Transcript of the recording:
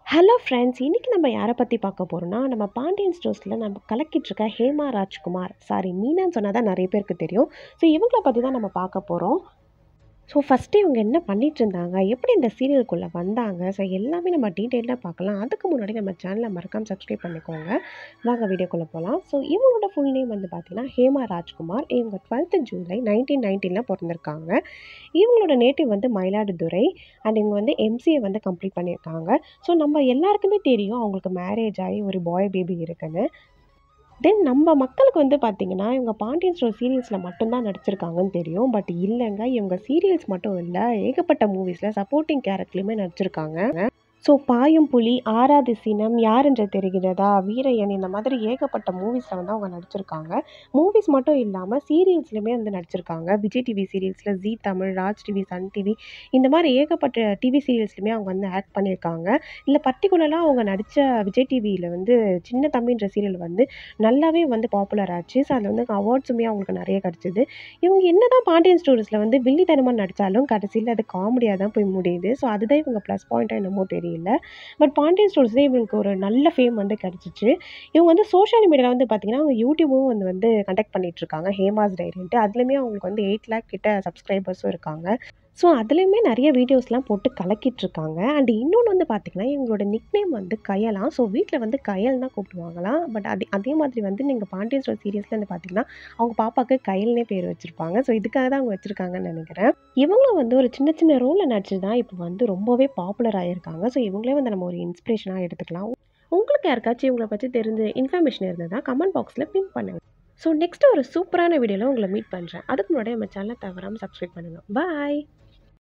hello friends இன்றைக்கி நம்ம யாரை பற்றி பார்க்க போகிறோம்னா நம்ம பாண்டியன் ஸ்டோர்ஸில் நம்ம கலக்கிட்டு இருக்க ஹேமா ராஜ்குமார் சாரி மீனான்னு சொன்னால் தான் நிறைய பேருக்கு தெரியும் ஸோ இவங்கள பற்றி தான் நம்ம பார்க்க போகிறோம் ஸோ ஃபஸ்ட்டு இவங்க என்ன பண்ணிட்டு இருந்தாங்க எப்படி இந்த சீரியலுக்குள்ளே வந்தாங்க ஸோ எல்லாமே நம்ம டீட்டெயிலாக பார்க்கலாம் அதுக்கு முன்னாடி நம்ம சேனலை மறக்காமல் சப்ஸ்கிரைப் பண்ணிக்கோங்க வாங்க வீடியோக்குள்ளே போகலாம் ஸோ இவங்களோட ஃபுல் நேம் வந்து பார்த்தீங்கன்னா ஹேமா ராஜ்குமார் இவங்க டுவெல்த்து ஜூலை நைன்டீன் நைன்டீனில் பிறந்திருக்காங்க இவங்களோட நேட்டிவ் வந்து மயிலாடுதுறை அண்ட் இவங்க வந்து எம்சிஏ வந்து கம்ப்ளீட் பண்ணியிருக்காங்க ஸோ நம்ம எல்லாருக்குமே தெரியும் அவங்களுக்கு மேரேஜ் ஆகி ஒரு பாய் பேபி இருக்குன்னு தென் நம்ம மக்களுக்கு வந்து பார்த்திங்கன்னா இவங்க பாண்டியன் ஸ்டோர் சீரியல்ஸில் மட்டும்தான் நடிச்சிருக்காங்கன்னு தெரியும் பட் இல்லைங்க இவங்க சீரியல்ஸ் மட்டும் இல்லை ஏகப்பட்ட மூவிஸில் சப்போர்ட்டிங் கேரக்டர்லையுமே நடிச்சிருக்காங்க ஸோ பாயும் புலி ஆறாவது சினம் யார் என்று தெரிகிறதா வீரையன் இந்த மாதிரி ஏகப்பட்ட மூவிஸில் வந்து அவங்க நடிச்சிருக்காங்க மூவிஸ் மட்டும் இல்லாமல் சீரியல்ஸ்லையுமே வந்து நடிச்சிருக்காங்க விஜய் டிவி சீரியல்ஸில் Zee Tamil Raj TV Sun TV இந்த மாதிரி ஏகப்பட்ட டிவி சீரியல்ஸ்லையுமே அவங்க வந்து ஆக்ட் பண்ணியிருக்காங்க இல்லை பர்டிகுலராக அவங்க நடித்த விஜய் டிவியில் வந்து சின்ன தம்பின்ற சீரியல் வந்து நல்லாவே வந்து பாப்புலர் ஆச்சு ஸோ அதில் வந்து அவார்ட்ஸுமே அவங்களுக்கு நிறைய கிடச்சிது இவங்க என்ன தான் பாண்டியன் ஸ்டோரிஸில் வந்து வில்லித்தனமாக நடித்தாலும் கடைசியில் அது காமெடியாக தான் போய் முடியுது ஸோ அதுதான் இவங்க ப்ளஸ் பாயிண்ட்டாக என்னமோ தெரியல பட் பாண்டியன் ஸ்டோர்ஸ்லேயே இவங்களுக்கு ஒரு நல்ல ஃபேம் வந்து கிடச்சிச்சு இவங்க வந்து சோஷியல் மீடியாவில் வந்து பார்த்திங்கன்னா அவங்க யூடியூபும் வந்து வந்து கண்டக்ட் பண்ணிகிட்ருக்காங்க ஹேமாஸ் டைரின்ட்டு அதுலேயுமே அவங்களுக்கு வந்து எயிட் லேக் கிட்ட சப்ஸ்கிரைபர்ஸும் இருக்காங்க ஸோ அதுலேயுமே நிறைய வீடியோஸ்லாம் போட்டு கலக்கிட்டு இருக்காங்க அண்ட் இன்னொன்று வந்து பார்த்திங்கன்னா இவங்களோட நிக்நேம் வந்து கயலாம் ஸோ வீட்டில் வந்து கயல் தான் கூப்பிடுவாங்களாம் பட் அதே அதே மாதிரி வந்து நீங்கள் பாண்டியன் ஸ்டோர் சீரியஸில் வந்து பார்த்திங்கன்னா அவங்க பாப்பாவுக்கு கயல்னே பேர் வச்சுருப்பாங்க ஸோ இதுக்காக தான் அவங்க வச்சுருக்காங்கன்னு நினைக்கிறேன் இவங்களும் வந்து ஒரு சின்ன சின்ன ரோலில் நடிச்சு தான் இப்போ வந்து ரொம்பவே பாப்புலர் ஆகியிருக்காங்க ஸோ இவங்களே வந்து நம்ம ஒரு இன்ஸ்பிரேஷனாக எடுத்துக்கலாம் உங்களுக்கு யாருக்காச்சும் இவங்களை பற்றி தெரிஞ்ச இன்ஃபர்மேஷன் இருந்ததா கமெண்ட் பாக்ஸில் பின் பண்ணுங்க ஸோ நெக்ஸ்ட் ஒரு சூப்பரான வீடியோவில் உங்களை மீட் பண்ணுறேன் அதுக்கு முன்னாடி நம்ம சேனலை தவறாமல் சப்ஸ்கிரைப் பண்ணுங்கள் பாய்